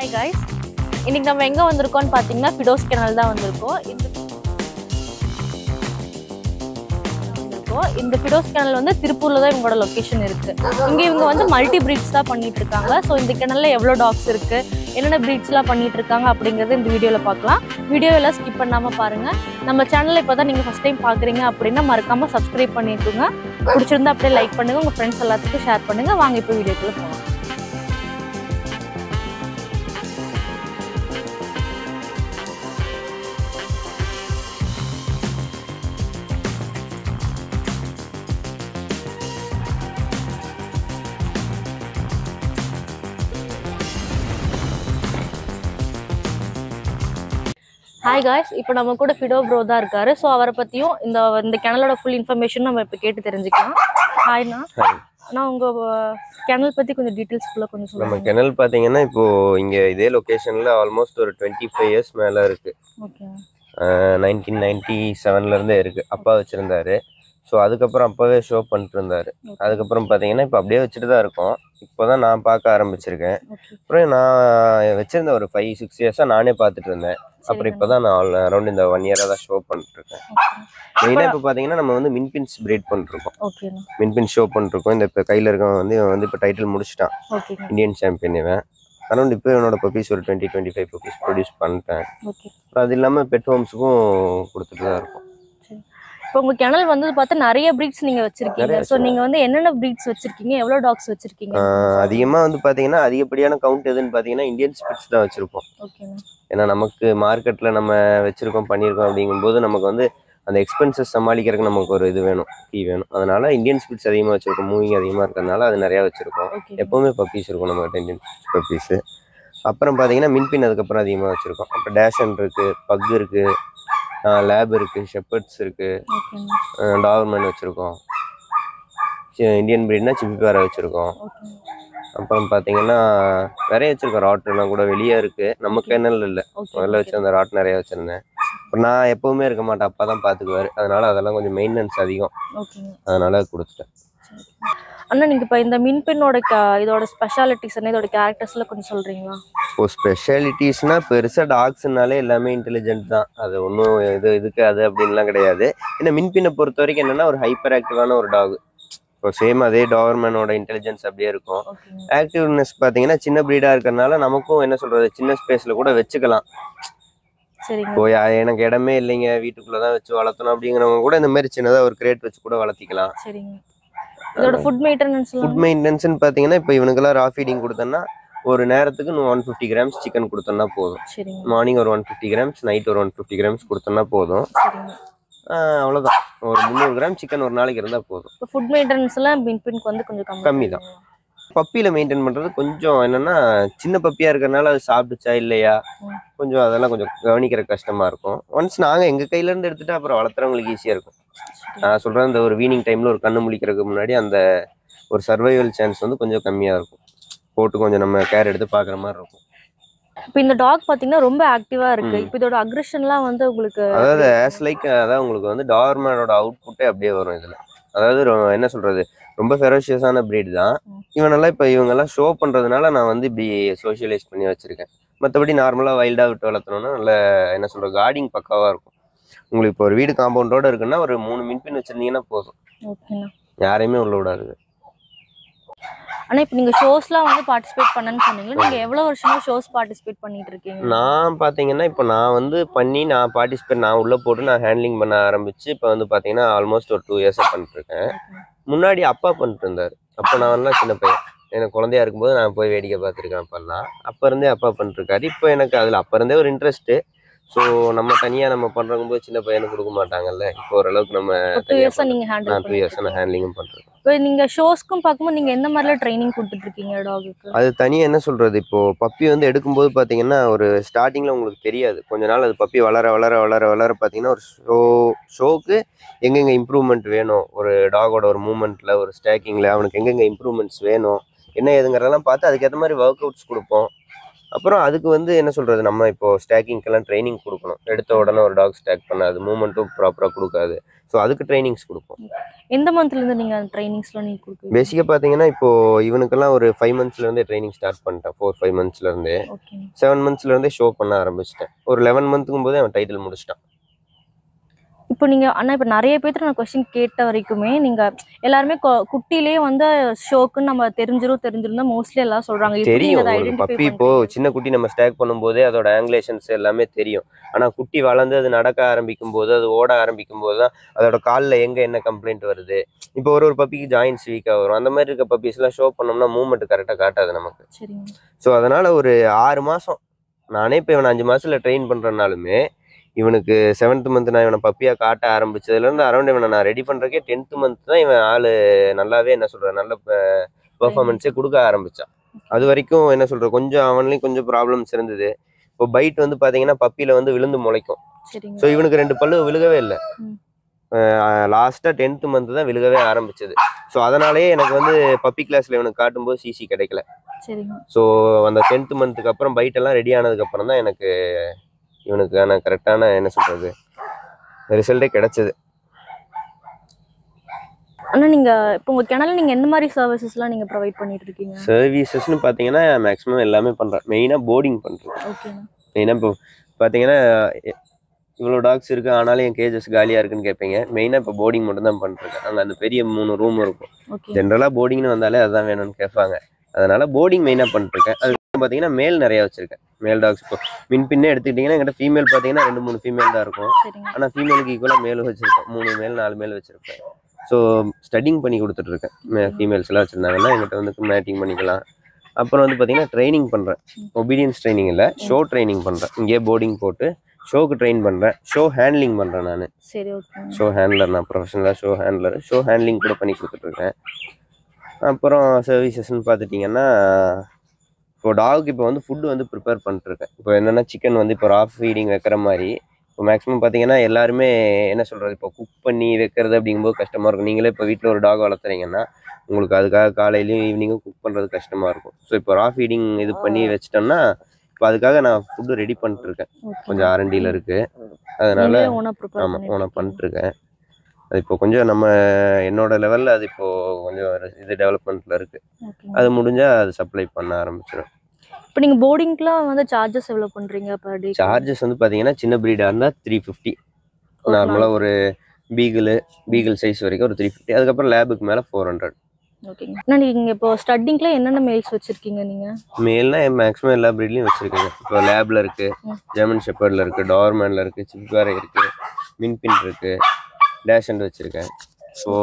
Hi guys இன்னைக்கு நம்ம எங்கே வந்திருக்கோம்னு பார்த்தீங்கன்னா ஃபிடோஸ் கெனல் தான் வந்திருக்கோம் இந்த வந்திருக்கோம். இந்த ஃபிடோஸ் கெனல் வந்து திருப்பூர்ல தான் இவங்களோட லொக்கேஷன் இருக்கு இங்க இவங்க வந்து மல்டி பிரீட்ஸ் தான் பண்ணிட்டு இருக்காங்க ஸோ இந்த கிணல்ல எவ்வளோ டாக்ஸ் இருக்கு என்னென்ன பிரீட்ஸ்லாம் பண்ணிட்டு இருக்காங்க அப்படிங்கறது இந்த வீடியோவில் பார்க்கலாம் வீடியோ எல்லாம் ஸ்கிப் பண்ணாம பாருங்க நம்ம சேனலை இப்போ தான் நீங்கள் ஃபஸ்ட் டைம் பார்க்குறீங்க அப்படின்னா மறக்காம சப்ஸ்கிரைப் பண்ணிக்கோங்க பிடிச்சிருந்தா அப்படியே லைக் பண்ணுங்க உங்க ஃப்ரெண்ட்ஸ் எல்லாத்துக்கும் ஷேர் பண்ணுங்க வாங்க இப்போ வீடியோக்குள்ள போகலாம் ஹாய் காய்ஸ் இப்போ நம்ம கூட ஃபிடோ ப்ரோ தான் இருக்காரு ஸோ அவரை பற்றியும் இந்த இந்த கிணலோட ஃபுல் இன்ஃபர்மேஷன் நம்ம இப்போ கேட்டு தெரிஞ்சுக்கலாம் ஹாய்ண்ணா Hi. அண்ணா உங்கள் கிணல் பற்றி கொஞ்சம் டீட்டெயில்ஸ் ஃபுல்லாக கொஞ்சம் நம்ம சொல்லுங்கள் கிணல் பாத்தீங்கன்னா இப்போ இங்க இதே லொகேஷன்ல ஆல்மோஸ்ட் ஒரு டுவெண்ட்டி ஃபைவ் இயர்ஸ் மேல இருக்கு ஓகே நைன்டீன் நைன்டி செவன்ல இருந்தே இருக்கு அப்பா வச்சிருந்தாரு ஸோ அதுக்கப்புறம் அப்பவே ஷோ பண்ணிட்டு இருந்தாரு அதுக்கப்புறம் பாத்தீங்கன்னா இப்போ அப்படியே வச்சுட்டு தான் இருக்கோம் இப்போதான் நான் பார்க்க ஆரம்பிச்சிருக்கேன் ஓகே அப்புறம் நான் வச்சிருந்த ஒரு ஃபைவ் சிக்ஸ் இயர்ஸா நானே பார்த்துட்டு இருந்தேன் அப்புறம் இப்போதான் நான் அரௌண்ட் இந்த ஒன் இயரா தான் ஷோ பண்ணிட்டு இருக்கேன் மெயினாக இப்போ பாத்தீங்கன்னா நம்ம வந்து மின்பின்ஸ் பிரேட் பண்ணிருக்கோம் ஓகேண்ணா மின்பின் ஷோ பண்ணிருக்கோம் இந்த இப்போ கையில இருக்கவன் வந்து இவன் வந்து இப்போ டைட்டில் முடிச்சிட்டான் ஓகேண்ணா இந்தியன் சாம்பியன் இவன் அரௌண்ட் இப்போ இவனோட பப்பீஸ் ஒரு twenty twenty five puppies produce பண்ணிட்டேன் ஓகே அப்புறம் அது இல்லாமல் பெட் ஹோம்ஸுக்கும் கொடுத்துட்டு தான் இருக்கும் இப்போ உங்கள் கிணல் வந்து பார்த்தா நிறைய ப்ரீட்ஸ் நீங்கள் வச்சிருக்கீங்க நிறைய ஸோ நீங்கள் வந்து என்னென்ன ப்ரீட்ஸ் வச்சிருக்கீங்க எவ்வளோ டாக்ஸ் வச்சிருக்கீங்க அதிகமாக வந்து பார்த்தீங்கன்னா அதிகப்படியான கவுண்ட் எதுன்னு பார்த்தீங்கன்னா இந்தியன் ஸ்பிட்ஸ் தான் வச்சுருப்போம் ஓகேண்ணா ஏன்னா நமக்கு மார்க்கெட்டில் நம்ம வச்சுருக்கோம் பண்ணியிருக்கோம் அப்படிங்கும்போது நமக்கு வந்து அந்த எக்ஸ்பென்சஸ் சமாளிக்கிறதுக்கு நமக்கு ஒரு இது வேணும் ஃபீ வேணும் அதனால இந்தியன் ஸ்பிட்ஸ் அதிகமாக வச்சுருக்கோம் மூவிங் அதிகமாக இருக்கிறதுனால அது நிறையா வச்சுருக்கோம் ஓகே எப்போவுமே பப்பீஸ் இருக்கும் நம்ம இந்தியன் பப்பீஸு அப்புறம் பார்த்தீங்கன்னா மின்பின் அதுக்கப்புறம் அதிகமாக வச்சுருக்கோம் அப்புறம் டேஷன் இருக்குது பக் இருக்குது லேப் இருக்குது ஷெப்பர்ட்ஸ் இருக்குது ஓகேண்ணா டாவர்மேன் வச்சுருக்கோம் இந்தியன் பிரீட்னா சிப்பி பேரை வச்சுருக்கோம் ஓகேண்ணா அப்புறம் பார்த்தீங்கன்னா நிறைய வச்சுருக்கோம் ராட்லாம் கூட வெளியே இருக்குது நம்ம கிணல் இல்லை ஓகே முதல்ல வச்சிருந்த ராட் நிறைய வச்சுருந்தேன் அப்புறம் நான் எப்போவுமே இருக்க மாட்டேன் அப்பா தான் பார்த்துக்குவாரு அதனால அதெல்லாம் கொஞ்சம் மெயின்டெனன்ஸ் அதிகம் ஓகேங்க அதனால கொடுத்துட்டேன் அண்ணா நீங்கள் இப்போ இந்த மின்பெண்ணோட க இதோட ஸ்பெஷாலிட்டிஸ் என்ன இதோட கேரக்டர்ஸ்லாம் கொஞ்சம் சொல்கிறீங்களா இப்போ ஸ்பெஷாலிட்டிஸ்னா பெருசாக டாக்ஸ்னாலே எல்லாமே இன்டெலிஜென்ட் தான் அது ஒன்றும் இது இதுக்கு அது அப்படின்லாம் கிடையாது ஏன்னா மின்பினை பொறுத்த வரைக்கும் என்னன்னா ஒரு ஹைப்பர் ஆக்டிவான ஒரு டாக் இப்போ சேம் அதே டாகர்மேனோட இன்டெலிஜென்ஸ் அப்படியே இருக்கும் ஓகேங்க ஆக்டிவ்னஸ் பார்த்தீங்கன்னா சின்ன ப்ரீடாக இருக்கிறனால நமக்கும் என்ன சொல்றது சின்ன ஸ்பேஸில் கூட வச்சுக்கலாம் சரிங்க இப்போ யா- எனக்கு இடமே இல்லைங்க வீட்டுக்குள்ளே தான் வச்சு வளர்த்தணும் அப்படிங்கிறவங்க கூட இந்த மாதிரி சின்னதாக ஒரு கிரேட் வச்சு கூட வளர்த்திக்கலாம் சரிங்க இதோட ஃபுட் மெயின்டெனன்ஸ் ஃபுட் மெயின்டெனன்ஸ்னு பார்த்தீங்கன்னா இப்போ இவனுக்கெல்லாம் ரா ஃபீடிங் கொடுத்தோன்னா ஒரு நேரத்துக்கு ஒன் ஃபிஃப்டி கிராம்ஸ் சிக்கன் கொடுத்தோன்னா போதும் சரிங்க மார்னிங் ஒரு ஒன் ஃபிஃப்டி கிராம்ஸ் நைட் ஒரு ஒன் ஃபிஃப்டி கிராம்ஸ் கொடுத்தோன்னா போதும் சரிங்க ஆஹ் அவ்வளவுதான் ஒரு முந்நூறு கிராம் சிக்கன் ஒரு நாளைக்கு இருந்தால் போதும் இப்போ ஃபுட் மெயின்டெனன்ஸ்லாம் மின்பெண்ணுக்கு வந்து கொஞ்சம் கம்மி கம்மி தான். பப்பியில் மெயின்டைன் பண்ணுறது கொஞ்சம் என்னன்னா சின்ன பப்பியாக இருக்கிறனால அது சாப்பிட்டுச்சா இல்லையா ம். கொஞ்சம் அதெல்லாம் கொஞ்சம் கவனிக்கிற கஷ்டமா இருக்கும் ஒன்ஸ் நாங்கள் எங்கள் கையிலேருந்து எடுத்துட்டு அப்புறம் வளர்த்துறவங்களுக்கு ஈஸியாக இருக்கும் நான் சொல்கிறேன் இந்த ஒரு வீனிங் டைமில் ஒரு கண்ணு முழிக்கிறதுக்கு முன்னாடி அந்த ஒரு சர்வைவல் சான்ஸ் வந்து கொஞ்சம் கம்மியாக இருக்கும் போட்டு கொஞ்சம் நம்ம கேர் எடுத்து பார்க்குற மாதிரி இருக்கும் இப்போ இந்த டாக் பார்த்தீங்கன்னா ரொம்ப ஆக்டிவாக இருக்கு ம். இப்போ இதோட அக்ரெஷன்லாம் வந்து உங்களுக்கு அதாவது ஆஸ் லைக் அதாவது உங்களுக்கு வந்து டார்மேனோட அவுட்புட்டே அப்படியே வரும் இதில் அதாவது ரொ- என்ன சொல்றது ரொம்ப ஃபெரோஷியஸான breed தான் ம். இவனெல்லாம் இப்போ இவங்கெல்லாம் ஷோ பண்ணுறதுனால நான் வந்து இப்படி சோஷியலைஸ் பண்ணி வச்சிருக்கேன் மற்றபடி நார்மலாக வைல்டாக விட்டு வளர்த்தணும்னா நல்ல என்ன சொல்றது கார்டிங் பக்காவாக இருக்கும் உங்களுக்கு இப்போ ஒரு வீடு காம்பவுண்டோட இருக்குன்னா ஒரு மூணு மின்பின் வச்சிருந்தீங்கன்னா போதும் ஓகேண்ணா யாரையுமே உள்ள விடாது ஆனால் இப்போ நீங்கள் ஷோஸ்லாம் வந்து பார்ட்டிசிபேட் பண்ணேன்னு சொன்னீங்க நீங்கள் எவ்வளோ வருஷமா ஷோஸ் பார்ட்டிசிபேட் பண்ணிட்டு இருக்கீங்க நான் பார்த்தீங்கன்னா இப்போ நான் வந்து பண்ணி நான் பார்ட்டிசிபேட் நான் உள்ளே போட்டு நான் ஹேண்ட்லிங் பண்ண ஆரம்பிச்சு இப்போ வந்து பார்த்தீங்கன்னா ஆல்மோஸ்ட் ஒரு டூ இயர்ஸாக பண்ணிட்டுருக்கேன் முன்னாடி அப்பா பண்ணிட்டு இருந்தாரு அப்போ நான் எல்லாம் சின்ன பையன் எனக்கு குழந்தையா இருக்கும்போது நான் போய் வேடிக்கை பார்த்துருக்கேன் அப்பெல்லாம் அப்போ இருந்தே அப்பா பண்ணிருக்காரு இப்போ எனக்கு அதில் அப்போ இருந்தே ஒரு இன்ட்ரெஸ்ட்டு ஸோ நம்ம தனியாக நம்ம பண்ணுறக்கும் போது சின்ன பையனுக்கு கொடுக்க மாட்டாங்கல்ல இப்போ ஓரளவுக்கு நம்ம டூ இயர்ஸாக நீங்கள் ஹேண்டில் நான் டூ இயர்ஸாக நான் ஹேண்ட்லிங்கும் பண்ணுறேன் இப்போ நீங்கள் ஷோஸ்க்கும் பார்க்கும்போது நீங்கள் எந்த மாதிரிலாம் ட்ரைனிங் கொடுத்துட்டு இருக்கீங்க டாகுக்கு அது தனியாக என்ன சொல்கிறது இப்போ பப்பி வந்து எடுக்கும்போது பார்த்தீங்கன்னா ஒரு ஸ்டார்டிங்கில் உங்களுக்கு தெரியாது கொஞ்ச நாள் அது பப்பி வளர வளர வளர வளர பார்த்தீங்கன்னா ஒரு ஷோ ஷோக்கு எங்கெங்கே இம்ப்ரூவ்மெண்ட் வேணும் ஒரு டாகோட ஒரு மூமெண்ட்டில் ஒரு ஸ்டேக்கிங்கில் அவனுக்கு எங்கெங்கே இம்ப்ரூவ்மெண்ட்ஸ் வேணும் என்ன ஏதுங்கிறதெல்லாம் பார்த்து அதுக்கேற்ற மாதிரி ஒர்க் அவுட்ஸ் கொடுப்போம் அப்புறம் அதுக்கு வந்து என்ன சொல்றது நம்ம இப்போ ஸ்டாக்கிங்க்கெல்லாம் ட்ரைனிங் கொடுக்கணும் எடுத்த உடனே ஒரு டாக் ஸ்டாக் பண்ணாது மூமெண்ட்டும் ப்ராப்பராக கொடுக்காது ஸோ அதுக்கு ட்ரைனிங்ஸ் கொடுப்போம் எந்த மந்த்ல இருந்து நீங்க ட்ரைனிங்ஸ்லாம் நீங்க கொடுக்குறீங்க பேசிக்காக பார்த்தீங்கன்னா இப்போ இவனுக்கெல்லாம் ஒரு ஃபைவ் மந்த்ஸ்லேருந்தே ட்ரைனிங் ஸ்டார்ட் பண்ணிட்டேன் ஃபோர் ஃபைவ் மந்த்ஸ்லேருந்தே ஓகே செவன் மந்த்ஸ்லேருந்தே ஷோ பண்ண ஆரம்பிச்சிட்டேன் ஒரு லெவன் மந்த்துக்கும் போது அவன் டைட்டில் முடிச்சிட்டான் இப்போ நீங்க அண்ணா இப்போ நிறைய பேர்த்து நான் கொஸ்டின் கேட்ட வரைக்குமே நீங்க எல்லாருமே கொ- குட்டிலேயே வந்து ஷோக்குன்னு நம்ம தெரிஞ்சிரும் தெரிஞ்சிருந்தா மோஸ்ட்லி எல்லாம் சொல்றாங்க எப்படி தெரியும் நீங்க அதை ஒரு ஐடென்டிஃபை பப்பி இப்போ சின்ன குட்டி நம்ம ஸ்டாக் பண்ணும்போதே அதோட ஆங்குலேஷன்ஸ் எல்லாமே தெரியும் ஆனா குட்டி வளர்ந்து அது நடக்க ஆரம்பிக்கும் போது அது ஓட ஆரம்பிக்கும் போது தான் அதோட காலில் எங்க என்ன கம்ப்ளைண்ட் வருது இப்போ ஒரு ஒரு பப்பிக்கு ஜாயின்ஸ் வீக்காக வரும் அந்த மாதிரி இருக்க puppies எல்லாம் ஷோ பண்ணோம்னா மூவ்மெண்ட் கரெக்டாக காட்டாது நமக்கு சரிங்க ஸோ அதனால ஒரு ஆறு மாசம் நானே இப்போ இவனை அஞ்சு மாசத்துல ட்ரெயின் பண்றதுனாலுமே இவனுக்கு செவன்த் மந்த் நான் இவனை பப்பியா காட்ட ஆரம்பிச்சதுலேருந்து அரௌண்ட் இவனை நான் ரெடி பண்றதுக்கே டென்த் மந்த் தான் இவன் ஆளு நல்லாவே என்ன சொல்ற நல்ல பெர்ஃபார்மன்ஸே கொடுக்க ஆரம்பிச்சான் அது வரைக்கும் என்ன சொல்ற கொஞ்சம் அவன்லயும் கொஞ்சம் ப்ராப்ளம்ஸ் இருந்தது இப்போ பைட் வந்து பாத்தீங்கன்னா பப்பியில வந்து விழுந்து முளைக்கும் சரிங்க ஸோ இவனுக்கு ரெண்டு பல்லு விழுகவே இல்லை ம். லாஸ்ட்டாக டென்த் மந்த் தான் விழுகவே ஆரம்பிச்சது ஸோ அதனாலேயே எனக்கு வந்து பப்பி கிளாஸ்ல இவனுக்கு காட்டும்போது சிசி கிடைக்கல சரிங்க ஸோ அந்த டென்த் மந்த்துக்கு அப்புறம் பைட் எல்லாம் ரெடி ஆனதுக்கு அப்புறம் தான் எனக்கு இவனுக்கான கரெக்டான என்ன சொல்றது ரிசல்ட்டே கிடைச்சது அண்ணா நீங்க இப்போ உங்க கிணல்ல நீங்க என்ன மாதிரி சர்வீசஸ்லாம் நீங்க ப்ரொவைட் பண்ணிட்டு இருக்கீங்க சர்வீசஸ்னு பார்த்தீங்கன்னா மேக்ஸிமம் எல்லாமே பண்ணுறேன் மெயினாக போர்டிங் பண்ணுறேன் ஓகேண்ணா மெயினாக இப்போ பார்த்தீங்கன்னா எ- இவ்வளோ டாக்ஸ் இருக்கு ஆனாலும் என் கேஜஸ் காலியாக இருக்குன்னு கேட்பீங்க மெயினாக இப்போ போர்டிங் மட்டும் தான் பண்ணிருக்கேன் அங்கே அந்த பெரிய மூணு ரூம் இருக்கும் ஓகே ஜென்ரலாக போர்டிங்னு வந்தாலே அதுதான் வேணும்னு கேட்பாங்க அதனால போர்டிங் மெயினாக பண்ணிருக்கேன் அது பார்த்தீங்கன்னா மேல் நிறைய வச்சிருக்கேன் மேல் டாக்ஸ் இப்போ மின் பின்னே எடுத்துக்கிட்டிங்கன்னா என்கிட்ட ஃபீமேல் பார்த்தீங்கன்னா ரெண்டு மூணு ஃபீமேல் தான் இருக்கும் சரிங்க ஆனால் ஃபீமேலுக்கு ஈக்குவலாக மேலும் வச்சிருப்பேன் மூணு மேல் நாலு மேல் வச்சிருப்பேன் ஸோ ஸ்டடிங் பண்ணி கொடுத்துட்டு இருக்கேன் ஃபீமேல்ஸ் எல்லாம் வச்சிருந்தாங்கன்னா எங்கிட்ட வந்து மேட்டிங் பண்ணிக்கலாம் அப்புறம் வந்து பார்த்தீங்கன்னா ட்ரைனிங் பண்ணுறேன் ஒபீடியன்ஸ் ட்ரைனிங் இல்லை ஷோ ட்ரைனிங் பண்ணுறேன் இங்கேயே போர்டிங் போட்டு ஷோக்கு ட்ரெயின் பண்ணுறேன் ஷோ ஹேண்ட்லிங் பண்ணுறேன் நான் சரி ஓகே ஷோ ஹேண்ட்லர் நான் ப்ரொஃபஷனலாக ஷோ ஹேண்ட்லர் ஷோ ஹேண்ட்லிங் கூட பண்ணி கொடுத்துட்ருக்கேன் அப்புறம் சர்வீசஸ்ன்னு பார்த்துட்டிங்கன்னா இப்போ டாக் இப்போ வந்து ஃபுட்டு வந்து ப்ரிப்பேர் பண்ணிட்டுருக்கேன் இப்போ என்னென்னா சிக்கன் வந்து இப்போ ராஃப் ஃபீடிங் வைக்கிற மாதிரி இப்போ மேக்ஸிமம் பார்த்தீங்கன்னா எல்லாருமே என்ன சொல்கிறது இப்போ குக் பண்ணி வைக்கிறது அப்படிங்கும்போது கஷ்டமாக இருக்கும் நீங்களே இப்போ வீட்டில் ஒரு டாக் வளர்த்துறீங்கன்னா உங்களுக்கு அதுக்காக காலையிலையும் ஈவினிங்கும் குக் பண்ணுறது கஷ்டமாக இருக்கும் ஸோ இப்போ ரா ஃபீடிங் இது பண்ணி வச்சிட்டோம்னா இப்போ அதுக்காக நான் ஃபுட்டு ரெடி பண்ணிட்டுருக்கேன் கொஞ்சம் ஆர்என்டியில் இருக்குது அதனால ஓனா ப்ரிப்பேர் ஆமாம் ஓனாக பண்ணிட்டுருக்கேன் அது இப்போ கொஞ்சம் நம்ம என்னோட லெவலில் அது இப்போ கொஞ்சம் இது டெவலப்மெண்ட்டில் இருக்குது அது முடிஞ்சால் அது சப்ளை பண்ண ஆரம்பிச்சிடும் இப்போ நீங்க போர்டிங்க்குலாம் வந்து சார்ஜஸ் எவ்வளவு பண்றீங்க per டே சார்ஜஸ் வந்து பார்த்தீங்கன்னா சின்ன ப்ரீடாக இருந்தால் த்ரீ ஃபிஃப்டி நார்மலாக ஒரு பீகிள் பீகிள் சைஸ் வரைக்கும் ஒரு த்ரீ ஃபிஃப்டி அதுக்கப்புறம் லேபுக்கு மேலே ஃபோர் ஹண்ட்ரட் ஓகேங்க அண்ணா நீங்க இப்போ ஸ்டட்டிங்ல என்னென்ன மெயில்ஸ் வச்சிருக்கீங்க நீங்க மேல்னா மேக்ஸிமம் எல்லா ப்ரீட்லையும் வச்சுருக்கேங்க இப்போ லேபில் இருக்குது ம். ஜெர்மன் ஷெப்பர்டில் இருக்குது டார்மேனில் இருக்குது சிப்காரை இருக்குது மின்பின் இருக்குது டேஷண்ட் வச்சுருக்கேன் ஸோ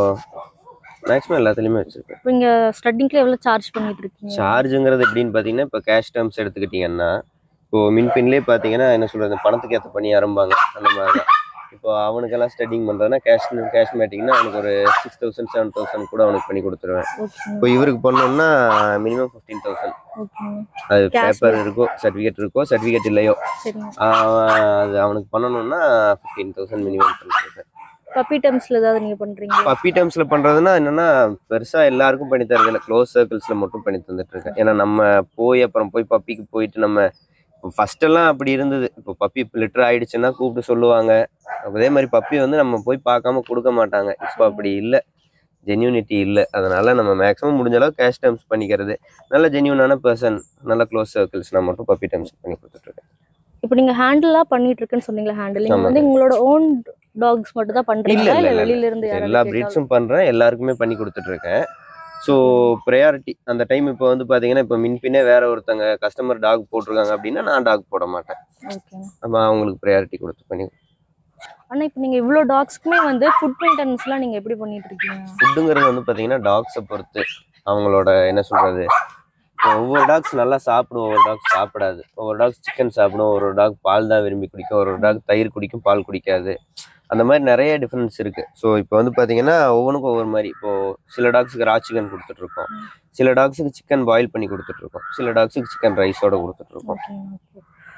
மேக்ஸிமம் எல்லாத்துலேயுமே வச்சுருக்கேன் இப்போ இங்க ஸ்டட்டிங்ல எவ்வளவு சார்ஜ் பண்ணிட்டு இருக்கீங்க சார்ஜுங்கிறது எப்படின்னு பார்த்தீங்கன்னா இப்போ கேஷ் டேர்ம்ஸ் எடுத்துக்கிட்டிங்கன்னா இப்போ மின்பின்லேயே பார்த்தீங்கன்னா என்ன சொல்கிறது பணத்துக்கு ஏற்ற பண்ணி ஆரம்பாங்க அந்த மாதிரி தான் இப்போ அவனுக்கெல்லாம் ஸ்டடிங் பண்ணுறதுனா கேஷ் கேஷ் மேட்டிங்னா அவனுக்கு ஒரு சிக்ஸ் தௌசண்ட் செவன் தௌசண்ட் கூட அவனுக்கு பண்ணி கொடுத்துருவேன் ஓகேங்க இப்போ இவருக்கு பண்ணோம்னா மினிமம் ஃபிஃப்டீன் தௌசண்ட் ஓகேங்க அது Cash பேப்பர் இருக்கோ சர்டிஃபிகேட் இருக்கோ சர்டிஃபிகேட் இல்லையோ சரிங்க அவன் அது அவனுக்கு பண்ணணும்னா ஃபிஃப்டீன் தௌசண்ட் மினிமம் பண்ணிருக்கேன் பப்பி டேர்ம்ஸ்ல ஏதாவது நீங்க பண்றீங்களா பப்பி டேர்ம்ஸில் பண்ணுறதுனா என்னன்னா பெருசாக எல்லாருக்கும் பண்ணி தரதில்ல க்ளோஸ் சர்க்கிள்ஸில் மட்டும் பண்ணி தந்துட்டு இருக்கேன் ஏன்னா நம்ம போய் அப்புறம் போய் பப்பிக்கு போயிட்டு நம்ம ஃபர்ஸ்ட் எல்லாம் அப்படி இருந்தது இப்போ பப்பி லிட்டர் ஆயிடுச்சுன்னா கூப்பிட்டு சொல்லுவாங்க அதே மாதிரி பப்பி வந்து நம்ம போய் பார்க்காம கொடுக்க மாட்டாங்க இப்போ அப்படி இல்லை ஜென்யூனிட்டி இல்லை அதனால நம்ம மேக்ஸிமம் முடிஞ்ச அளவு கேஷ் டேர்ம்ஸ் பண்ணிக்கிறது நல்ல ஜென்யூனான பர்சன் நல்ல க்ளோஸ் சர்க்கிள்ஸ்னால் மட்டும் பப்பி டேர்ம்ஸ் பண்ணி கொடுத்துட்ருக்கேன் இப்போ நீங்க ஹேண்டிலா பண்ணிட்டு இருக்கேன்னு சொன்னீங்களா ஹேண்டில் நீங்க ஆமாங்க. வந்து உங்களோட ஓன் டாக்ஸ் மட்டும் தான் இல்ல பண்றீங்களா இல்ல இல்ல இல்ல வெளியில இருந்து எல்லா யாராவது கேட்டாலும்? ப்ரீட்ஸும் பண்றேன் எல்லாருக்குமே பண்ணி கொடுத்துட்டு இருக்கேன் ஸோ ப்ரையாரிட்டி அந்த டைம் இப்போ வந்து பாத்தீங்கன்னா இப்போ மின்பின்னே வேற ஒருத்தங்க கஸ்டமர் டாக் போட்டிருக்காங்க அப்படின்னா நான் டாக் போட மாட்டேன் ஓகேங்க நம்ம அவங்களுக்கு ப்ரையாரிட்டி கொடுத்து பண்ணி ஆனா இப்போ நீங்க இவ்வளவு டாக்ஸ்க்குமே வந்து ஃபுட் மெயின்டெனன்ஸ்லாம் நீங்க எப்படி பண்ணிட்டு இருக்கீங்க ஃபுட்டுங்கிறது வந்து பாத்தீங்கன்னா டாக்ஸை பொறுத்து அவங்களோட என்ன சொல்றது இப்போ ஒவ்வொரு டாக்ஸ் நல்லா சாப்பிடும் ஒவ்வொரு டாக்ஸ் சாப்பிடாது ஒவ்வொரு டாக்ஸ் சிக்கன் சாப்பிடும் ஒரு டாக் பால் தான் விரும்பி குடிக்கும் ஒரு டாக் தயிர் குடிக்கும் பால் குடிக்காது அந்த மாதிரி நிறைய டிஃப்ரென்ஸ் இருக்கு ஸோ இப்போ வந்து பாத்தீங்கன்னா ஒவ்வொன்றுக்கும் ஒவ்வொரு மாதிரி இப்போ சில டாக்ஸுக்கு ரா சிக்கன் கொடுத்துட்டு இருக்கோம் சில டாக்ஸுக்கு சிக்கன் பாயில் பண்ணி கொடுத்துட்டு இருக்கோம் சில டாக்ஸுக்கு சிக்கன் ரைஸோட கொடுத்துட்டு இருக்கோம் ஓகேங்க ஓகே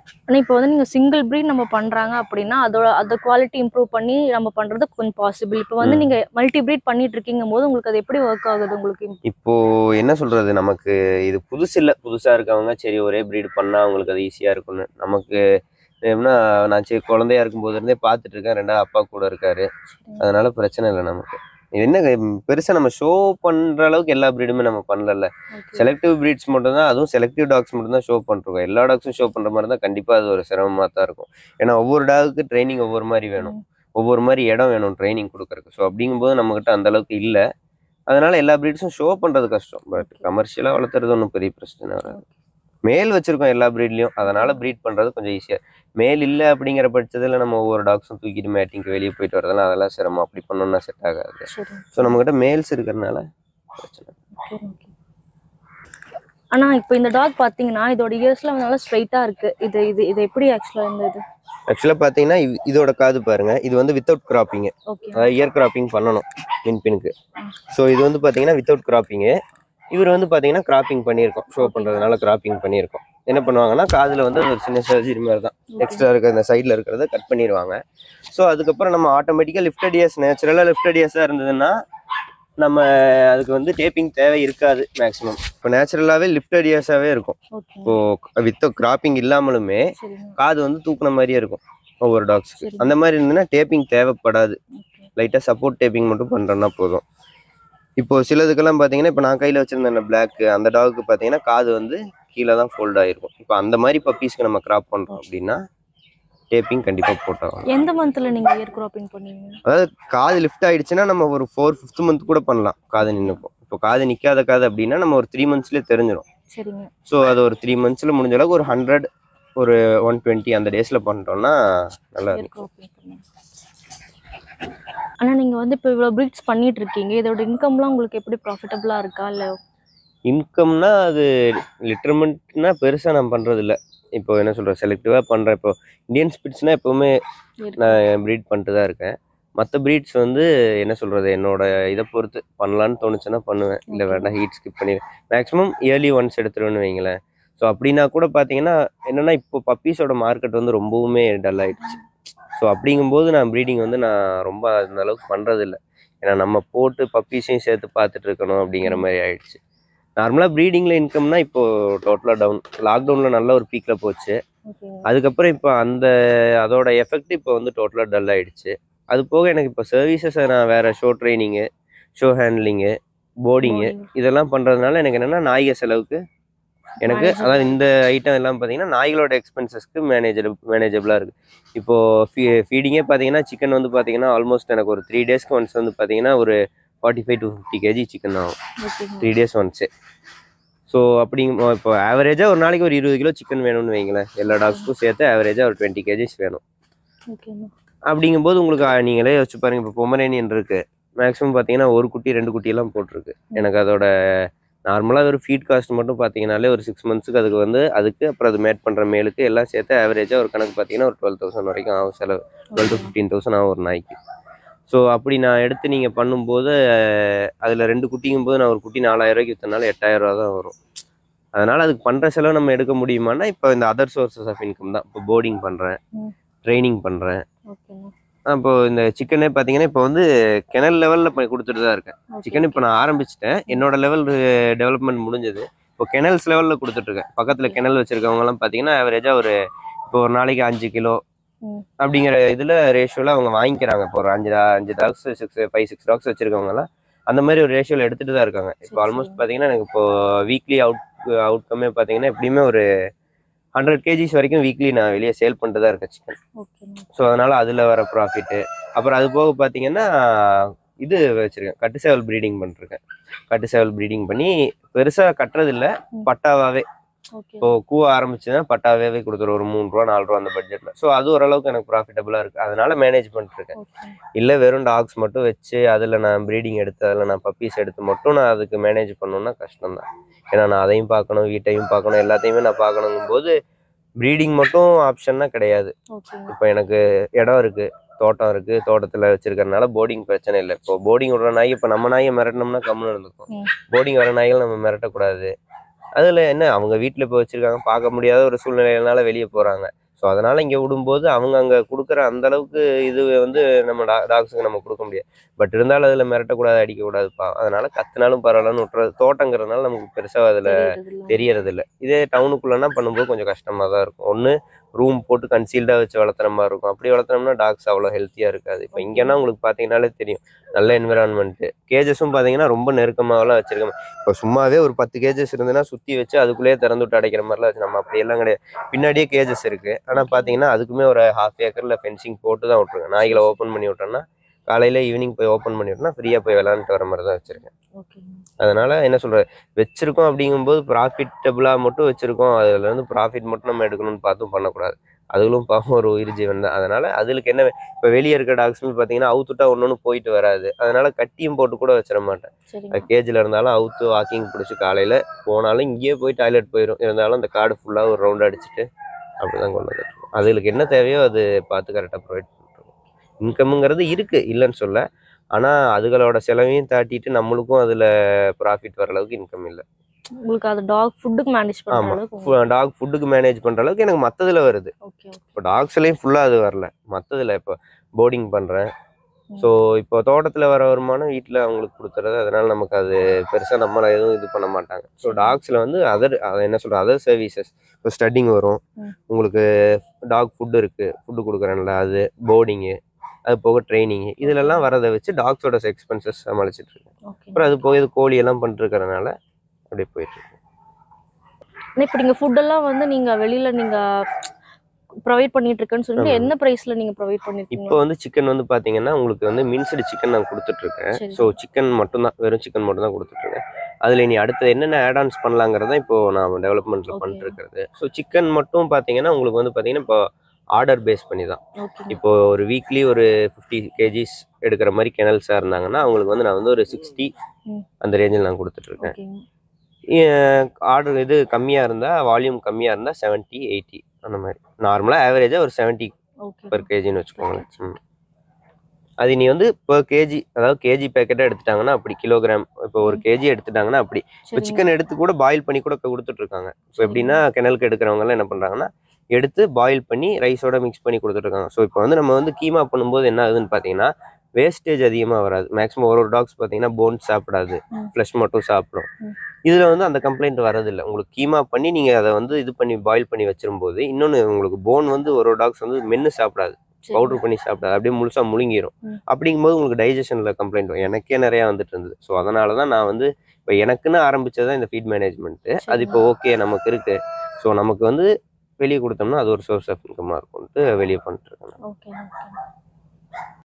ஆனா இப்போ வந்து நீங்க சிங்கிள் ப்ரீட் நம்ம பண்றாங்க அப்படின்னா அதோட அந்த குவாலிட்டி இம்ப்ரூவ் பண்ணி நம்ம பண்றது கொஞ்சம் பாசிபிள் இப்போ வந்து ம். நீங்க மல்டி ப்ரீட் பண்ணிட்டு இருக்கீங்க போது உங்களுக்கு அது எப்படி ஒர்க் ஆகுது உங்களுக்கு இப்போ என்ன சொல்றது நமக்கு இது புதுசு இல்லை புதுசா இருக்கவங்க சரி ஒரே ப்ரீட் பண்ணா அவங்களுக்கு அது ஈஸியா இருக்கும்னு நமக்கு எப்படின்னா நான் சரி குழந்தையா இருக்கும் போது இருந்தே பார்த்துட்டு இருக்கேன் ரெண்டாவது அப்பா கூட இருக்காரு அதனால பிரச்சனை இல்லை நமக்கு இது என்ன ம், பெருசா நம்ம ஷோ பண்ற அளவுக்கு எல்லா ப்ரீடுமே நம்ம பண்ணல செலக்டிவ் ப்ரீட்ஸ் மட்டும் தான் அதுவும் செலக்டிவ் டாக்ஸ் மட்டும் தான் ஷோ பண்றோம் எல்லா டாக்ஸும் ஷோ பண்ற மாதிரி தான் கண்டிப்பா அது ஒரு சிரமமா தான் இருக்கும் ஏன்னா ஒவ்வொரு டாகுக்கு ட்ரைனிங் ஒவ்வொரு மாதிரி வேணும் ஒவ்வொரு மாதிரி இடம் வேணும் ட்ரைனிங் கொடுக்கறதுக்கு ஸோ அப்படிங்கும்போது நம்மகிட்ட அந்த அளவுக்கு இல்லை அதனால எல்லா ப்ரீட்ஸும் ஷோ பண்றது கஷ்டம் பட் கமர்ஷியலாக வளர்த்துறது ஒன்றும் பெரிய பிரச்சனை வராது மேல் வச்சிருக்கோம் எல்லா ப்ரீட்லயும் அதனால ப்ரீட் பண்றது கொஞ்சம் ஈஸியா மேல் இல்லை அப்படிங்கிற பட்சத்தில் நம்ம ஒவ்வொரு டாக்ஸும் தூக்கிட்டு மேட்டிங்க்கு வெளியே போயிட்டு வரதெல்லாம் அதெல்லாம் சிரமம் அப்படி பண்ணோம்னா செட் ஆகாது சரி ஸோ நம்மகிட்ட மேல்ஸ் இருக்கிறதுனால பிரச்சனை இல்லை. ஓகே ஓகே ஆனா இப்போ இந்த டாக் பாத்தீங்கன்னா இதோட இயர்ஸ்ல நல்லா ஸ்ட்ரைட்டா இருக்கு இது இது இது எப்படி ஆக்சுவலா இந்த இது ஆக்சுவலாக பார்த்தீங்கன்னா இது- இதோட காது பாருங்க இது வந்து வித்தவுட் கிராப்பிங் ஓகே அதாவது இயர் கிராப்பிங் பண்ணணும் மின் பினுக்கு ஸோ இது வந்து பார்த்தீங்கன்னா வித்தவுட் கிராப்பிங்கு இவர் வந்து பார்த்தீங்கன்னா கிராப்பிங் பண்ணியிருக்கோம் ஷோ பண்ணுறதுனால கிராப்பிங் பண்ணியிருக்கோம் என்ன பண்ணுவாங்கன்னா காதில் வந்து ஒரு சின்ன சர்ஜரி மாதிரி தான் எக்ஸ்ட்ரா இருக்க இந்த சைடில் இருக்கிறத கட் பண்ணிடுவாங்க ஸோ அதுக்கப்புறம் நம்ம ஆட்டோமேட்டிக்காக லிஃப்டட் இயர்ஸ் நேச்சுரலாக லிஃப்டட் இயர்ஸாக இருந்ததுன்னா நம்ம அதுக்கு வந்து டேப்பிங் தேவை இருக்காது மேக்ஸிமம் இப்போ நேச்சுரலாகவே லிஃப்டட் இயர்ஸாகவே இருக்கும் ஓகே இப்போ வித் கிராப்பிங் இல்லாமலுமே சரிங்க காது வந்து தூக்குன மாதிரியே இருக்கும் ஒவ்வொரு டாக்ஸ்க்கு சரி. அந்த மாதிரி இருந்ததுன்னா டேப்பிங் தேவைப்படாது ஓகே லைட்டாக சப்போர்ட் டேப்பிங் மட்டும் பண்ணுறோன்னா போதும் இப்போ சிலதுக்கெல்லாம் பார்த்தீங்கன்னா இப்போ நான் கையில் வச்சிருந்த பிளாக் அந்த டாகுக்கு பார்த்தீங்கன்னா காது வந்து கீழே தான் ஃபோல்ட் ஆகிருக்கும் இப்போ அந்த மாதிரி பப்பீஸ்க்கு நம்ம கிராப் பண்ணுறோம் அப்படின்னா டேப்பிங் கண்டிப்பாக போட்டோம் எந்த மந்த்ல நீங்க இயர் கிராப்பிங் பண்ணீங்க அதாவது காது லிஃப்ட் ஆயிடுச்சுன்னா நம்ம ஒரு ஃபோர் ஃபிஃப்த் மந்த் கூட பண்ணலாம் காது நின்றுக்கும் இப்போ காது நிற்காத காது அப்படின்னா நம்ம ஒரு த்ரீ மந்த்ஸ்லேயே தெரிஞ்சிடும் சரிங்க ஸோ அது ஒரு த்ரீ மந்த்ஸில் முடிஞ்ச அளவுக்கு ஒரு ஹண்ட்ரட் ஒரு ஒன் டுவெண்ட்டி அந்த டேஸில் பண்ணிட்டோம்னா நல்லா இயர் இருக்கும் கிராப்பிங் பண்ணீங்க ஆனா நீங்க வந்து இப்போ இவ்வளவு ப்ரீட்ஸ் பண்ணிட்டு இருக்கீங்க இதோட இன்கம்லாம் உங்களுக்கு எப்படி ப்ராஃபிட்டபிளா இருக்கா இல்ல இன்கம்னா அது லிட்டர்மெண்ட்னா பெருசாக நான் பண்ணுறது இல்லை இப்போ என்ன சொல்கிறேன் செலக்டிவாக பண்ணுறேன் இப்போ இந்தியன் ஸ்பிட்ஸ்னால் எப்போவுமே இருக்கு? நான் ப்ரீட் பண்ணிட்டு தான் இருக்கேன் மற்ற ப்ரீட்ஸ் வந்து என்ன சொல்கிறது என்னோட இதை பொறுத்து பண்ணலான்னு தோணுச்சுன்னா பண்ணுவேன் இல்லை Okay. வேண்டாம் ஹீட் ஸ்கிப் பண்ணி மேக்ஸிமம் இயர்லி ஒன்ஸ் எடுத்துருவேன்னு வைங்களேன் ஸோ அப்படின்னா கூட பார்த்தீங்கன்னா என்னென்னா இப்போ பப்பீஸோட மார்க்கெட் வந்து ரொம்பவுமே டல் ஆயிடுச்சு ஸோ அப்படிங்கும்போது நான் ப்ரீடிங் வந்து நான் ரொம்ப அந்த அளவுக்கு பண்ணுறதில்ல ஏன்னா நம்ம போட்டு பப்பீஸையும் சேர்த்து பார்த்துட்டு இருக்கணும் அப்படிங்கிற மாதிரி ஆயிடுச்சு நார்மலாக ப்ரீடிங்கில் இன்கம்னா இப்போ டோட்டலாக டவுன் லாக்டவுனில் நல்ல ஒரு பீக்கில் போச்சு ஓகேங்க அதுக்கப்புறம் இப்போ அந்த அதோட எஃபெக்ட் இப்போ வந்து டோட்டலாக டல் ஆயிடுச்சு அது போக எனக்கு இப்போ சர்வீசஸை நான் வேற show training show handling boarding Boarding. இதெல்லாம் பண்ணுறதுனால எனக்கு என்னென்னா நாய்க செலவுக்கு எனக்கு Manageable. அதாவது இந்த ஐட்டம் எல்லாம் பார்த்தீங்கன்னா நாய்களோட எக்ஸ்பென்சஸ்க்கு மேனேஜபிள் மேனேஜபிளாக இருக்குது இப்போது ஃபீ ஃபீடிங்கே பார்த்தீங்கன்னா சிக்கன் வந்து பார்த்தீங்கன்னா ஆல்மோஸ்ட் எனக்கு ஒரு த்ரீ டேஸ்க்கு ஒன்ஸ் வந்து பார்த்தீங்கன்னா ஒரு forty five to fifty KG chicken ஆகும் ஓகேங்க த்ரீ டேஸ் ஒன்ஸு ஸோ அப்படிங்க இப்போ ஆவரேஜாக ஒரு நாளைக்கு ஒரு இருபது கிலோ சிக்கன் வேணும்னு வைங்களேன் எல்லா டாக்ஸ்க்கும் சேர்த்து ஆவரேஜாக ஒரு டுவெண்ட்டி கேஜிஸ் வேணும் ஓகேங்க அப்படிங்கும்போது உங்களுக்கு ஆ, நீங்களே யோசிச்சு பாருங்க இப்போ பொமரேனியன் இருக்கு மேக்ஸிமம் பார்த்தீங்கன்னா ஒரு குட்டி ரெண்டு குட்டி எல்லாம் போட்டிருக்கு எனக்கு அதோட நார்மலாக ஒரு ஃபீட் காஸ்ட் மட்டும் பார்த்தீங்கனாலே ஒரு சிக்ஸ் மந்த்ஸுக்கு அதுக்கு வந்து அதுக்கு அப்புறம் அது மேட் பண்ணுற மேலுக்கு எல்லாம் சேர்த்து ஆவரேஜாக ஒரு கணக்கு பார்த்தீங்கன்னா ஒரு டுவெல் தௌசண்ட் வரைக்கும் ஆகும் செலவு டுவெல் டு ஃபிஃப்டீன் தௌசண்ட் ஆகும் ஒரு நாய்க்கு ஸோ அப்படி நான் எடுத்து நீங்கள் பண்ணும்போது அதில் ரெண்டு குட்டிங்கும் போது நான் ஒரு குட்டி நாலாயிரம் ரூபாய்க்கு விற்றனால எட்டாயிரம் ரூபா தான் வரும் அதனால் அதுக்கு பண்ணுற செலவு நம்ம எடுக்க முடியுமான்னா இப்போ இந்த அதர் சோர்சஸ் ஆஃப் இன்கம் தான் இப்போ போர்டிங் பண்ணுறேன் ம். ட்ரைனிங் பண்ணுறேன் ஓகேங்க இப்போ இந்த சிக்கனே பார்த்தீங்கன்னா இப்போ வந்து கிணல் லெவலில் போய் கொடுத்துட்டு தான் இருக்கேன் ஓகே. சிக்கன் இப்போ நான் ஆரம்பிச்சிட்டேன் என்னோட லெவல் டெவலப்மெண்ட் முடிஞ்சது இப்போ கெனல்ஸ் லெவலில் கொடுத்துட்ருக்கேன் பக்கத்தில் கிணல் வச்சிருக்கவங்கலாம் பார்த்தீங்கன்னா ஆவரேஜாக ஒரு இப்போ ஒரு நாளைக்கு அஞ்சு கிலோ ம். அப்படிங்கிற இதில் ரேஷியோவில் அவங்க வாங்கிக்கிறாங்க இப்போ ஒரு அஞ்சு டா- அஞ்சு dogs six five six dogs வச்சிருக்கவங்கலாம் அந்த மாதிரி ஒரு ரேஷியோவில் எடுத்துகிட்டு தான் இருக்காங்க இப்போ சரி, ஆல்மோஸ்ட் சரி. பார்த்தீங்கன்னா எனக்கு இப்போ வீக்லி அவுட் அவுட்கமே பார்த்தீங்கன்னா எப்படியுமே ஒரு ஹண்ட்ரட் கேஜிஸ் வரைக்கும் வீக்லி நான் வெளியே சேல் பண்ணிட்டு தான் இருக்கேன் சிக்கன் ஓகேங்க ஸோ அதனால அதில் வர ப்ராஃபிட்டு அப்புறம் அது போக பார்த்தீங்கன்னா இது வச்சிருக்கேன் கட்டு சேவல் ப்ரீடிங் பண்ணிருக்கேன் கட்டு சேவல் ப்ரீடிங் பண்ணி பெருசாக கட்டுறதில்ல ம். பட்டாவாவே ஓகே இப்போ கூவ ஆரம்பிச்சுன்னா பட்டாவே கொடுத்துரும் ஒரு மூணு ரூபா நாலு ரூபா அந்த பட்ஜெட்டில் ஸோ அது ஓரளவுக்கு எனக்கு ப்ராஃபிட்டபுளாக இருக்குது அதனால மேனேஜ் பண்ணிட்டுருக்கேன் ஓகே இல்லை வெறும் டாக்ஸ் மட்டும் வச்சு அதில் நான் ப்ரீடிங் எடுத்து அதில் நான் பப்பீஸ் எடுத்து மட்டும் நான் அதுக்கு மேனேஜ் பண்ணணும்னா கஷ்டம் தான் ஏன்னா நான் அதையும் பார்க்கணும் வீட்டையும் பார்க்கணும் எல்லாத்தையுமே நான் பார்க்கணுங்கும் போது ப்ரீடிங் மட்டும் ஆப்ஷன்னா கிடையாது ஓகேங்க இப்போ எனக்கு இடம் இருக்கு தோட்டம் இருக்கு தோட்டத்தில் வச்சிருக்கறனால போர்டிங் பிரச்சனை இல்லை இப்போ போர்டிங் விடுற நாய் இப்போ நம்ம நாயை மிரட்டினோம்னா கம்முன்னு இருந்துக்கும் ம். போர்டிங் வர நாய்கள் நம்ம மிரட்டக்கூடாது அதில் என்ன அவங்க வீட்டில் இப்போ வச்சுருக்காங்க பார்க்க முடியாத ஒரு சூழ்நிலையினால வெளியே போகிறாங்க ஸோ அதனால் இங்கே விடும்போது அவங்க அங்கே கொடுக்குற அந்த அளவுக்கு இது வந்து நம்ம டா டாக்ஸுக்கு நம்ம கொடுக்க முடியாது பட் இருந்தாலும் அதில் மிரட்டக்கூடாது அடிக்கக்கூடாதுப்பா அதனால் கத்துனாலும் பரவாயில்லன்னு விட்டுறது தோட்டங்கிறதுனால நமக்கு பெருசாக அதில் தெரியறதில்ல. தெரியறது இல்ல இதே டவுனுக்குள்ளனா பண்ணும்போது கொஞ்சம் கஷ்டமா தான் இருக்கும் ஒன்று ரூம் போட்டு கன்சீல்டாக வச்சு வளர்த்துற மாதிரி இருக்கும் அப்படி வளர்த்தோம்னா டாக்ஸ் அவ்வளோ ஹெல்த்தியாக இருக்காது இப்போ இங்கன்னா உங்களுக்கு பார்த்தீங்கன்னாலே தெரியும் நல்ல என்விரான்மெண்ட்டு கேஜஸும் பார்த்தீங்கன்னா ரொம்ப நெருக்கமாகலாம் வச்சிருக்கோம் இப்போ சும்மாவே ஒரு பத்து கேஜஸ் இருந்துன்னா சுற்றி வச்சு அதுக்குள்ளேயே திறந்து விட்டு அடைக்கிற மாதிரிலாம் வச்சு நம்ம அப்படியெல்லாம் கிடையாது பின்னாடியே கேஜஸ் இருக்கு ஆனால் பார்த்தீங்கன்னா அதுக்குமே ஒரு ஹாஃப் ஏக்கரில் ஃபென்சிங் போட்டு தான் விட்ருங்க நாய்களை ஓப்பன் பண்ணி விட்டோம்னா காலையில் ஈவினிங் போய் ஓப்பன் பண்ணி விட்டோம்னா ஃப்ரீயாக போய் விளாண்டுட்டு வர மாதிரி தான் வச்சிருக்கேன் Okay. அதனால என்ன சொல்ற வச்சிருக்கோம் அப்படிங்கும்போது ப்ராஃபிட்டபிளா மட்டும் வச்சிருக்கோம் அதுல இருந்து ப்ராஃபிட் மட்டும் நம்ம எடுக்கணும்னு பார்த்தும் பண்ணக்கூடாது அதுகளும் பாவம் ஒரு உயிர் ஜீவன் தான் அதனால அதுக்கு என்ன இப்போ வெளியே இருக்க டாக்ஸ்னு பார்த்தீங்கன்னா அவுத்துட்டா ஒன்று போயிட்டு வராது அதனால கட்டியும் போட்டு கூட வச்சிட மாட்டேன் சரிங்க கேஜில் இருந்தாலும் அவுத்து வாக்கிங் பிடிச்சி காலையில் போனாலும் இங்கேயே போய் டாய்லெட் போயிடும் இருந்தாலும் அந்த காடு ஃபுல்லாக ஒரு ரவுண்ட் அடிச்சுட்டு அப்படிதான் கொண்டு வந்துருக்கோம் அதுகளுக்கு என்ன தேவையோ அது பார்த்து கரெக்டாக ப்ரொவைட் பண்ணுறோம் இன்கம்ங்கிறது இருக்குது இல்லைன்னு சொல்ல ஆனால் அதுகளோட செலவையும் தாட்டிட்டு நம்மளுக்கும் அதில் ப்ராஃபிட் வர அளவுக்கு இன்கம் இல்லை உங்களுக்கு அது டாக் ஃபுட்டுக்கு மேனேஜ் பண்ற ஆமா. அளவுக்கு டாக் ஃபுட்டுக்கு மேனேஜ் பண்ணுற அளவுக்கு எனக்கு மற்றதில் வருது ஓகே இப்போ டாக்ஸ்லேயும் ஃபுல்லாக அது வரல மற்றதில் இப்போ போர்டிங் பண்ணுறேன் ஸோ இப்போ தோட்டத்தில் வர வருமானம் வீட்டில் அவங்களுக்கு கொடுத்துறது அதனால நமக்கு அது பெருசாக நம்மளை எதுவும் இது பண்ண மாட்டாங்க ஸோ டாக்ஸில் வந்து அதர் என்ன சொல்கிற அதர் சர்வீசஸ் இப்போ ஸ்டட்டிங் வரும் ம். உங்களுக்கு டாக் ஃபுட்டு இருக்குது ஃபுட்டு கொடுக்குறேன்ல அது போர்டிங்கு அது போக ட்ரைனிங்கு இதிலெல்லாம் வரதை வச்சு டாக்ஸோட எக்ஸ்பென்சஸ் சமாளிச்சிட்டு இருக்கேன் ஓகே அப்புறம் அது போய் இது கோழி எல்லாம் பண்ணிருக்கறனால அப்படியே போயிட்டு இருக்கு இப்போ நீங்க ஃபுட் எல்லாம் வந்து நீங்க வெளியில நீங்க ப்ரொவைட் பண்ணிட்டு இருக்கேன்னு சொல்லிட்டு ஆமா. என்ன பிரைஸ்ல நீங்க ப்ரொவைட் பண்ணிருக்கீங்க இப்போ வந்து சிக்கன் வந்து பாத்தீங்கன்னா உங்களுக்கு வந்து மின்சடு சிக்கன் நான் கொடுத்துட்டு இருக்கேன் சரி. ஸோ சிக்கன் மட்டும்தான் வெறும் சிக்கன் மட்டும் தான் கொடுத்துட்டு இருக்கேன் அதுல இனி அடுத்து என்னென்ன ஆட் ஆன்ஸ் பண்ணலாங்கிறத இப்போ நான் டெவலப்மெண்ட்ல Okay. பண்ணிட்டு இருக்கிறது ஸோ சிக்கன் மட்டும் பாத்தீங்கன்னா உங்களுக்கு வந்து பாத்தீங்கன்னா இப்போ ஆர்டர் பேஸ் பண்ணி தான் ஓகே இப்போ ஒரு வீக்லி ஒரு ஃபிஃப்டி கேஜிஸ் எடுக்கிற மாதிரி கெனல்ஸாக இருந்தாங்கன்னா அவங்களுக்கு வந்து நான் வந்து ஒரு சிக்ஸ்டி ம். அந்த ரேஞ்சில் நான் கொடுத்துட்ருக்கேன் ஓகேங்க ஆர்டர் இது கம்மியாக இருந்தால் வால்யூம் கம்மியாக இருந்தால் செவன்ட்டி எயிட்டி அந்த மாதிரி நார்மலாக ஆவரேஜாக ஒரு செவன்ட்டி ஓகே பர் கேஜின்னு வச்சுக்கோங்களேன் ம். அது நீ வந்து per கேஜி அதாவது கேஜி பேக்கெட்டாக எடுத்துட்டாங்கன்னா அப்படி கிலோகிராம் இப்போ ஒரு கேஜி எடுத்துட்டாங்கன்னா அப்படி இப்போ சரிங்க சிக்கன் எடுத்து கூட பாயில் பண்ணி கூட இப்போ கொடுத்துட்டு இருக்காங்க ஸோ எப்படின்னா கிணலுக்கு எடுக்கிறவங்க எல்லாம் என்ன பண்ணுறாங்கன்னா எடுத்து பாயில் பண்ணி ரைஸோட மிக்ஸ் பண்ணி கொடுத்துட்டு இருக்காங்க ஸோ இப்போ வந்து நம்ம வந்து கீமா பண்ணும்போது என்ன ஆகுதுன்னு பார்த்தீங்கன்னா வேஸ்டேஜ் அதிகமாக வராது மேக்ஸிமம் ஒரு ஒரு டாக்ஸ் பார்த்தீங்கன்னா போன்ஸ் சாப்பிடாது ம். ஃப்ளஷ் மட்டும் சாப்பிடும் ம். இதில் வந்து அந்த கம்ப்ளைண்ட் வரதில்லை உங்களுக்கு கீமா பண்ணி நீங்கள் அதை வந்து இது பண்ணி பாயில் பண்ணி வச்சிரும்போது இன்னொன்று உங்களுக்கு போன் வந்து ஒரு ஒரு டாக்ஸ் வந்து மென்று சாப்பிடாது சரிங்க. பவுடர் பண்ணி சாப்பிடாது அப்படியே முழுசா முழுங்கிரும் ம். அப்படிங்கும்போது உங்களுக்கு டைஜஷன்ல கம்ப்ளைண்ட் வரும் எனக்கே நிறைய வந்துட்டு இருந்தது ஸோ அதனால தான் நான் வந்து இப்போ எனக்குன்னு ஆரம்பிச்சது தான் இந்த ஃபீட் மேனேஜ்மெண்ட் அது இப்போ ஓகே நமக்கு இருக்கு ஸோ நமக்கு வந்து வெளியே கொடுத்தோம்னா அது ஒரு சோர்ஸ் ஆஃப் இன்கமாக இருக்கும்ட்டு வெளியே பண்ணிட்டு இருக்கேன் நான். Okay okay